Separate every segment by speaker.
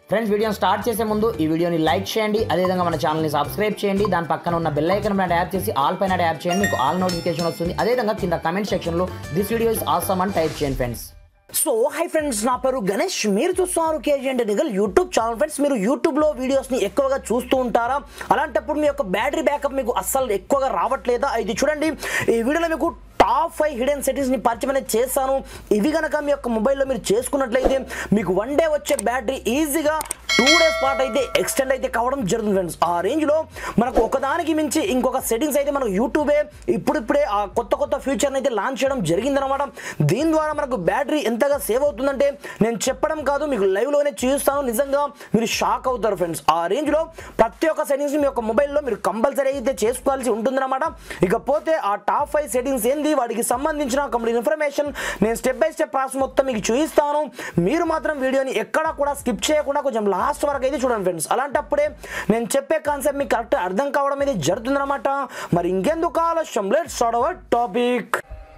Speaker 1: friends వీడియోని start చేసే ముందు ఈ వీడియోని లైక్ చేయండి అదేవిధంగా మన ఛానల్ని సబ్స్క్రైబ్ చేయండి దాని పక్కన ఉన్న బెల్ ఐకన్ పైన ట్యాప్ చేసి ఆల్ పైన ట్యాప్ చేయండి మీకు ఆల్ నోటిఫికేషన్ వస్తుంది అదేవిధంగా కింద కమెంట్ సెక్షన్లో దిస్ వీడియో ఇస్ ఆసమ్ అని టైప్ చేయండి ఫ్రెండ్స్
Speaker 2: సో హై ఫ్రెండ్స్ నా పేరు గణేష్ మీరు చూస్తున్నారు కేజీ అండ్ నిగల్ యూట్యూబ్ ఛానల్ ఫ్రెండ్స్ మీరు యూట్యూబ్లో వీడియోస్ని ఎక్కువగా చూస్తూ ఉంటారా అలాంటప్పుడు మీ యొక్క బ్యాటరీ బ్యాకప్ మీకు అస్సలు ఎక్కువగా రావట్లేదా ఇది చూడండి ఈ వీడియోలో మీకు టాప్ ఫైవ్ హిడెన్ సెట్టింగ్స్ని పరిచయం అనేది చేస్తాను ఇవి కనుక మీ యొక్క మొబైల్లో మీరు చేసుకున్నట్లయితే మీకు వన్ డే వచ్చే బ్యాటరీ ఈజీగా టూ డేస్ పాటు అయితే ఎక్స్టెండ్ అయితే కావడం జరుగుతుంది ఫ్రెండ్స్ ఆ రేంజ్లో మనకు ఒకదానికి మించి ఇంకొక సెట్టింగ్స్ అయితే మనకు యూట్యూబే ఇప్పుడిప్పుడే ఆ కొత్త కొత్త ఫీచర్ని అయితే లాంచ్ చేయడం జరిగిందనమాట దీని ద్వారా మనకు బ్యాటరీ ఎంతగా సేవ్ అవుతుందంటే నేను చెప్పడం కాదు మీకు లైవ్లోనే చూస్తాను నిజంగా మీరు షాక్ అవుతారు ఫ్రెండ్స్ ఆ రేంజ్లో ప్రతి ఒక్క సెట్టింగ్స్ మీ యొక్క మొబైల్లో మీరు కంపల్సరీ అయితే చేసుకోవాల్సి ఉంటుందన్నమాట ఇకపోతే ఆ టాప్ ఫైవ్ సెట్టింగ్స్ ఏంది వాటికి సంబంధించిన కంప్లీట్ ఇన్ఫర్మేషన్ నేను స్టెప్ బై స్టెప్ ప్రాసెస్ మొత్తం మీకు చూపిస్తాను మీరు మాత్రం వీడియోని ఎక్కడా కూడా స్కిప్ చేయకుండా కొంచెం లాస్ట్ వరకు అయితే చూడండి ఫ్రెండ్స్ అలాంటప్పుడే నేను చెప్పే కాన్సెప్ట్ మీకు కరెక్ట్ అర్థం కావడం అయితే జరుగుతుందన్నమాట మరి ఇంకెందుకు ఆలస్యం let start our topic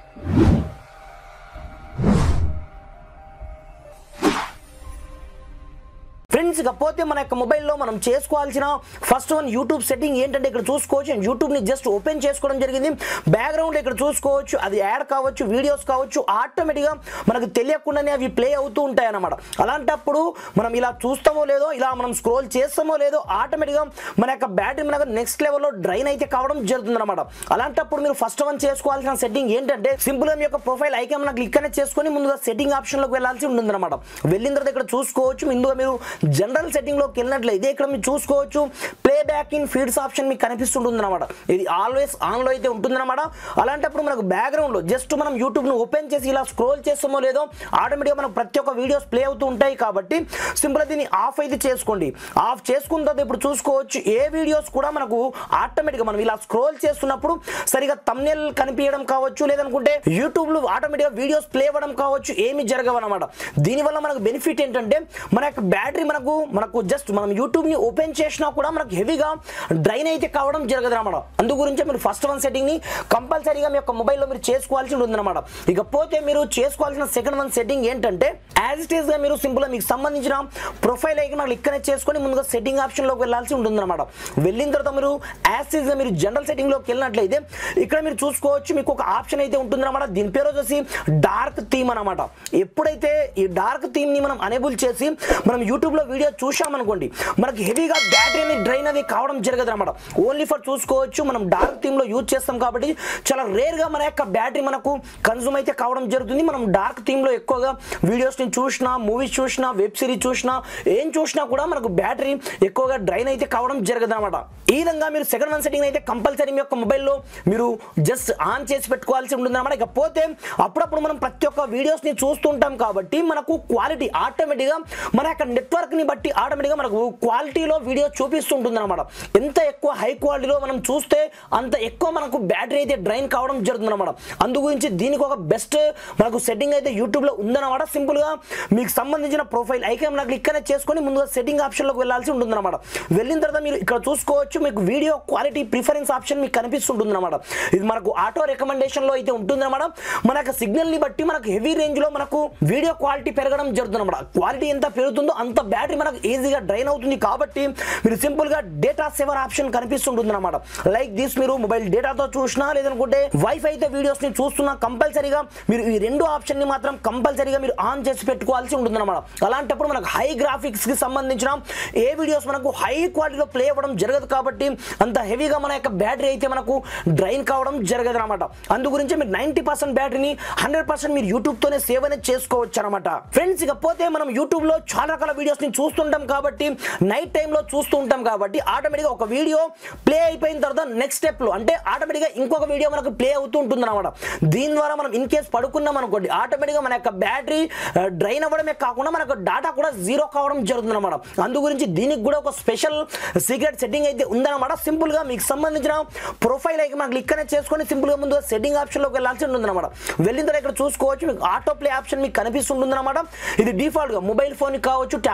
Speaker 2: friends ఇకపోతే మన యొక్క మొబైల్లో మనం చేసుకోవాల్సిన ఫస్ట్ వన్ యూట్యూబ్ సెట్టింగ్ ఏంటంటే ఇక్కడ చూసుకోవచ్చు నేను యూట్యూబ్ని జస్ట్ ఓపెన్ చేసుకోవడం జరిగింది బ్యాక్గ్రౌండ్ ఇక్కడ చూసుకోవచ్చు అది యాడ్ కావచ్చు వీడియోస్ కావచ్చు ఆటోమేటిక్గా మనకు తెలియకుండానే అవి ప్లే అవుతూ ఉంటాయి అన్నమాట అలాంటప్పుడు మనం ఇలా చూస్తామో లేదో ఇలా మనం స్క్రోల్ చేస్తామో లేదో ఆటోమేటిక్గా మన యొక్క బ్యాటరీ మనకు నెక్స్ట్ లెవెల్లో డ్రైన్ అయితే కావడం జరుగుతుంది అనమాట అలాంటప్పుడు మీరు ఫస్ట్ వన్ చేసుకోవాల్సిన సెట్టింగ్ ఏంటంటే సింపుల్గా మీ యొక్క ప్రొఫైల్ ఐకాన్ మనకు క్లిక్ అనేది చేసుకొని ముందుగా సెట్టింగ్ ఆప్షన్లోకి వెళ్ళాల్సి ఉంటుంది అనమాట వెళ్ళిన తర్వాత ఇక్కడ చూసుకోవచ్చు ముందుగా మీరు జనరల్ సెట్టింగ్లోకి వెళ్ళినట్లయితే ఇక్కడ మీరు చూసుకోవచ్చు play back in feeds option మీకు కనిపిస్తుంటుంది అనమాట ఇది ఆల్వేస్ ఆన్లో అయితే ఉంటుందన్నమాట అలాంటప్పుడు మనకు బ్యాక్గ్రౌండ్లో జస్ట్ మనం యూట్యూబ్ను ఓపెన్ చేసి ఇలా స్క్రోల్ చేస్తామో లేదో ఆటోమేటిక్గా మనకు ప్రతి ఒక్క వీడియోస్ ప్లే అవుతూ ఉంటాయి కాబట్టి సింపుల్గా దీన్ని ఆఫ్ అయితే చేసుకోండి ఆఫ్ చేసుకున్న తర్వాత ఇప్పుడు చూసుకోవచ్చు ఏ వీడియోస్ కూడా మనకు ఆటోమేటిక్గా మనం ఇలా స్క్రోల్ చేస్తున్నప్పుడు సరిగా తమ్నెల్ కనిపించడం కావచ్చు లేదనుకుంటే యూట్యూబ్లో ఆటోమేటిక్గా వీడియోస్ ప్లే అవ్వడం కావచ్చు ఏమి జరగవన్నమాట దీనివల్ల మనకు బెనిఫిట్ ఏంటంటే మన యొక్క బ్యాటరీ మనకు మనకు జస్ట్ మనం యూట్యూబ్ని ఓపెన్ చేసినా కూడా మనకు హెవీగా డ్రైన్ అయితే కావడం జరగదు అనమాట అందు గురించి మీరు ఫస్ట్ వన్ సెట్టింగ్ని కంపల్సరీగా మీ యొక్క మొబైల్లో మీరు చేసుకోవాల్సి ఉంటుందన్నమాట ఇకపోతే మీరు చేసుకోవాల్సిన సెకండ్ వన్ సెట్టింగ్ ఏంటంటే యాజ్ ఇట్ ఈస్గా మీరు సింపుల్గా మీకు సంబంధించిన ప్రొఫైల్ అయితే మనకు ఇక్కడ చేసుకొని ముందుగా సెట్టింగ్ ఆప్షన్లోకి వెళ్ళాల్సి ఉంటుందన్నమాట వెళ్ళిన తర్వాత మీరు యాజ్ ఇస్గా మీరు జనరల్ సెట్టింగ్లోకి వెళ్ళినట్లయితే ఇక్కడ మీరు చూసుకోవచ్చు మీకు ఒక ఆప్షన్ అయితే ఉంటుందన్నమాట దీని పేరు వచ్చేసి డార్క్ థీమ్ అనమాట ఎప్పుడైతే ఈ డార్క్ థీమ్ని మనం అనేబుల్ చేసి మనం యూట్యూబ్లో వీడియో చూసామనుకోండి మనకి హెవీగా బ్యాటరీ అనేది డ్రైన్ అది కావడం జరగదు అనమాట ఓన్లీ ఫర్ చూసుకోవచ్చు మనం డార్క్ థీమ్లో యూజ్ చేస్తాం కాబట్టి చాలా రేర్గా మన యొక్క బ్యాటరీ మనకు కన్సూమ్ అయితే కావడం జరుగుతుంది మనం డార్క్ థీమ్లో ఎక్కువగా వీడియోస్ని చూసినా మూవీస్ చూసినా వెబ్ సిరీస్ చూసినా ఏం చూసినా కూడా మనకు బ్యాటరీ ఎక్కువగా డ్రైన్ అయితే కావడం జరగదు అనమాట ఈ విధంగా మీరు సెకండ్ వన్ సెట్టింగ్ అయితే కంపల్సరీ మీ యొక్క మొబైల్లో మీరు జస్ట్ ఆన్ చేసి పెట్టుకోవాల్సి ఉంటుంది అనమాట ఇకపోతే అప్పుడప్పుడు మనం ప్రతి ఒక్క వీడియోస్ని చూస్తుంటాం కాబట్టి మనకు క్వాలిటీ ఆటోమేటిక్గా మన యొక్క నెట్వర్క్ని బట్టి ఆటోమేటిక్గా మనకు క్వాలిటీలో వీడియో చూపిస్తుంటుంది అనమాట ఎంత ఎక్కువ హై క్వాలిటీలో మనం చూస్తే అంత ఎక్కువ మనకు బ్యాటరీ అయితే డ్రైన్ కావడం జరుగుతుంది అనమాట అందు గురించి దీనికి ఒక బెస్ట్ మనకు సెట్టింగ్ అయితే యూట్యూబ్లో ఉందన్నమాట సింపుల్గా మీకు సంబంధించిన ప్రొఫైల్ ఐకాన్ నాకు ఇక్కడనే చేసుకొని ముందుగా సెట్టింగ్ ఆప్షన్లోకి వెళ్ళాల్సి ఉంటుందన్నమాట వెళ్ళిన తర్వాత మీరు ఇక్కడ చూసుకోవచ్చు మీకు వీడియో క్వాలిటీ ప్రిఫరెన్స్ ఆప్షన్ మీకు కనిపిస్తుంటుంది అనమాట ఇది మనకు ఆటో రికమెండేషన్లో అయితే ఉంటుందన్నమాట మన యొక్క సిగ్నల్ని బట్టి మనకు హెవీ రేంజ్లో మనకు వీడియో క్వాలిటీ పెరగడం జరుగుతుంది అనమాట క్వాలిటీ ఎంత పెరుగుతుందో అంత బ్యాటరీ మనకు ఈజీగా డ్రైన్ అవుతుంది కాబట్టి మీరు సింపుల్గా డేటా సేవర్ ఆప్షన్ కనిపిస్తుంటుంది అనమాట లైక్ దిస్ మీరు మొబైల్ డేటాతో చూసినా లేదనుకుంటే వైఫైతో వీడియోస్ని చూస్తున్నా కంపల్సరీగా మీరు ఈ రెండు ఆప్షన్ని మాత్రం కంపల్సరీగా మీరు ఆన్ చేసి పెట్టుకోవాల్సి ఉంటుంది అనమాట అలాంటప్పుడు మనకు హై గ్రాఫిక్స్కి సంబంధించిన ఏ వీడియోస్ మనకు హై క్వాలిటీలో ప్లే అవ్వడం జరగదు కాబట్టి అంత హెవీగా మన యొక్క బ్యాటరీ అయితే మనకు డ్రైన్ కావడం జరగదు అనమాట అందు గురించి మీరు నైంటీ పర్సెంట్ బ్యాటరీని హండ్రెడ్ పర్సెంట్ మీరు యూట్యూబ్తోనే సేవ్ అనేది చేసుకోవచ్చు అనమాట ఫ్రెండ్స్ ఇకపోతే మనం యూట్యూబ్లో చాలా రకాల వీడియోస్ని చూస్తుంటాం కాబట్టి నైట్ టైంలో చూస్తూ ఉంటాం కాబట్టి ఆటోమేటిక్గా ఒక వీడియో ప్లే అయిపోయిన తర్వాత నెక్స్ట్ స్టెప్లో అంటే ఆటోమేటిక్గా ఇంకొక వీడియో మనకు ప్లే అవుతూ ఉంటుంది అనమాట దీని ద్వారా మనం ఇన్ కేస్ పడుకున్నాం అనుకోండి ఆటోమేటిక్గా మన యొక్క బ్యాటరీ డ్రైన్ అవ్వడమే కాకుండా మనకు డేటా కూడా జీరో కావడం జరుగుతుంది అనమాట అందు గురించి దీనికి కూడా ఒక స్పెషల్ సీక్రెట్ సెట్టింగ్ అయితే ఉందన్నమాట సింపుల్గా మీకు సంబంధించిన ప్రొఫైల్ అయితే మనకు క్లిక్ అనేది చేసుకొని సింపుల్గా ముందుగా సెట్టింగ్ ఆప్షన్లోకి వెళ్ళాల్సి ఉంటుంది అనమాట వెళ్ళిన తర్వాత ఇక్కడ చూసుకోవచ్చు మీకు ఆటో ప్లే ఆప్షన్ మీకు కనిపిస్తుంటుంది అనమాట ఇది డిఫాల్ట్గా మొబైల్ ఫోన్ కావచ్చు ట్యాబ్లెట్ కావచ్చు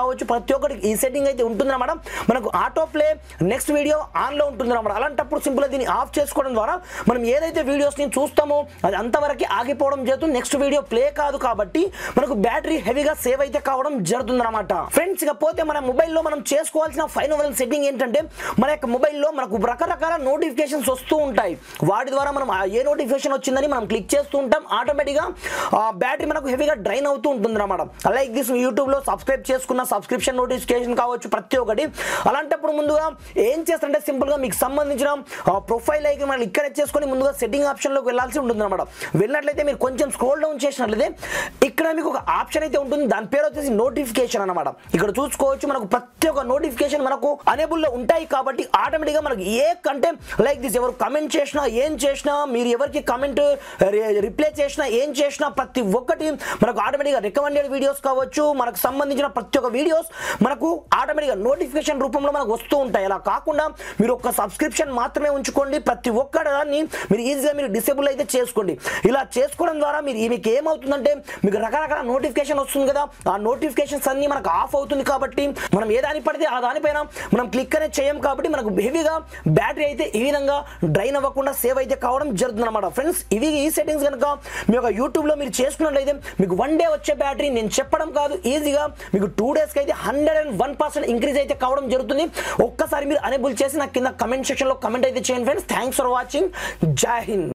Speaker 2: కావచ్చు ప్రతి ఒక్కటి ఈ సెట్టింగ్ అయితే ఉంటుంది అనమాట మనకు ఆటో ప్లే నెక్స్ట్ వీడియో ఆన్లో ఉంటుంది అనమాట అలాంటప్పుడు సింపుల్గా దీన్ని ఆఫ్ చేసుకోవడం ద్వారా మనం ఏదైతే వీడియోస్ని చూస్తామో అది అంతవరకు ఆగిపోవడం జరుగుతుంది నెక్స్ట్ వీడియో ప్లే కాదు కాబట్టి మనకు బ్యాటరీ హెవీగా సేవ్ అయితే కావడం జరుగుతుంది అనమాట ఫ్రెండ్స్ ఇకపోతే మన మొబైల్లో మనం చేసుకోవాల్సిన ఫైనల్ సెట్టింగ్ ఏంటంటే మన యొక్క మొబైల్లో మనకు రకరకాల నోటిఫికేషన్స్ వస్తూ ఉంటాయి వాటి ద్వారా మనం ఆ ఏ నోటిఫికేషన్ వచ్చిందని మనం క్లిక్ చేస్తూ ఉంటాం ఆటోమేటిక్గా బ్యాటరీ మనకు హెవీగా డ్రైన్ అవుతూ ఉంటుంది అనమాట లైక్ దిస్ యూట్యూబ్లో సబ్స్క్రైబ్ చేసుకున్న సబ్స్క్రిప్షన్ నోటిఫికేషన్ కావచ్చు ప్రతి ఒక్కటి అలాంటప్పుడు ముందుగా ఏం చేస్తారంటే సింపుల్గా మీకు సంబంధించిన ప్రొఫైల్ అయితే మనం ఇక్కడ చేసుకొని ముందుగా సెట్టింగ్ ఆప్షన్లోకి వెళ్ళాల్సి ఉంటుంది అనమాట వెళ్ళినట్లయితే మీరు కొంచెం స్క్రోల్ డౌన్ చేసినట్లయితే ఇక్కడ మీకు ఒక ఆప్షన్ అయితే ఉంటుంది దాని పేరు వచ్చేసి నోటిఫికేషన్ అనమాట ఇక్కడ చూసుకోవచ్చు మనకు ప్రతి ఒక్క నోటిఫికేషన్ మనకు అనేబుల్లో ఉంటాయి కాబట్టి ఆటోమేటిక్గా మనకు ఏ కంటే లైక్ దిస్ ఎవరు కమెంట్ చేసినా ఏం చేసినా మీరు ఎవరికి కమెంట్ రిప్లై చేసినా ఏం చేసినా ప్రతి ఒక్కటి మనకు ఆటోమేటిక్గా రికమెండెడ్ వీడియోస్ కావచ్చు మనకు సంబంధించిన ప్రతి ఒక్క వీడియోస్ మనకు ఆటోమేటిక్గా నోటిఫికేషన్ రూపంలో మనకు వస్తూ ఉంటాయి అలా కాకుండా మీరు ఒక సబ్స్క్రిప్షన్ మాత్రమే ఉంచుకోండి ప్రతి ఒక్క దాన్ని మీరు ఈజీగా మీరు డిసేబుల్ అయితే చేసుకోండి ఇలా చేసుకోవడం ద్వారా మీరు మీకు ఏమవుతుందంటే మీకు రకరకాల నోటిఫికేషన్ వస్తుంది కదా ఆ నోటిఫికేషన్స్ అన్ని మనకు ఆఫ్ అవుతుంది కాబట్టి మనం ఏ దాని పడితే ఆ దానిపైన మనం క్లిక్ అనేది చేయం కాబట్టి మనకు హెవీగా బ్యాటరీ అయితే ఈ విధంగా డ్రైన్ అవ్వకుండా సేవ్ అయితే కావడం జరుగుతుంది అనమాట ఫ్రెండ్స్ ఇవి ఈ సెట్టింగ్స్ కనుక మీ యొక్క యూట్యూబ్లో మీరు చేసుకున్నట్లయితే మీకు వన్ డే వచ్చే బ్యాటరీ నేను చెప్పడం కాదు ఈజీగా మీకు టూ డేస్కి అయితే hundred and one percent increase అయితే కావడం జరుగుతుంది ఒక్కసారి మీరు అనేబుల్ చేసి నాకు కింద కమెంట్ సెక్షన్లో కమెంట్ అయితే చేయండి ఫ్రెండ్స్ థ్యాంక్స్ ఫర్ వాచింగ్ జై హింద్